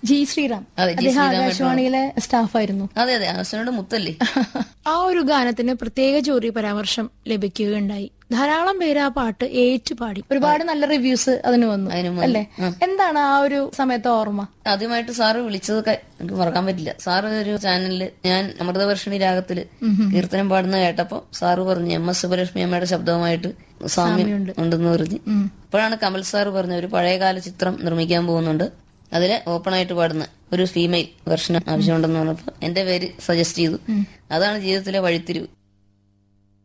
G Sriram അതെ, G അദ്ദേഹം ശ്രീറാം ആകാശവാണിയിലെ സ്റ്റാഫായിരുന്നു അതെ അതെ ആശനോട് മുത്തല്ലേ ആ ഒരു ഗാനത്തിന് പ്രത്യേക ജൂറി പരാമർശം ലഭിക്കുകയുണ്ടായി ധാരാളം പേര് ആ പാട്ട് ഏറ്റുപാടി ഒരുപാട് നല്ല റിവ്യൂസ് അതിന് വന്നു അതിനും വന്നു. അല്ലേ എന്താണ് ആ ഒരു സമയത്തെ ഓർമ്മ ആദ്യമായിട്ട് സാറ് വിളിച്ചതൊക്കെ എനിക്ക് മറക്കാൻ പറ്റില്ല സാറ് ഒരു ചാനലില് ഞാൻ അമൃതവർഷിണി രാഗത്തില് കീർത്തനം പാടുന്ന കേട്ടപ്പോ സാറ് പറഞ്ഞു എം എസ് സുബലക്ഷ്മി അമ്മയുടെ ശബ്ദവുമായിട്ട് സാമ്യം ഉണ്ടെന്ന് പറഞ്ഞ് അപ്പോഴാണ് കമൽ സാറ് പറഞ്ഞ ഒരു പഴയകാല ചിത്രം നിർമ്മിക്കാൻ പോകുന്നുണ്ട് അതില് ഓപ്പൺ ആയിട്ട് പാടുന്ന ഒരു ഫീമെയിൽ വെർഷൻ ആവശ്യമുണ്ടെന്ന് പറഞ്ഞപ്പോ എന്റെ പേര് സജസ്റ്റ് ചെയ്തു അതാണ് ജീവിതത്തിലെ വഴിത്തിരിവ്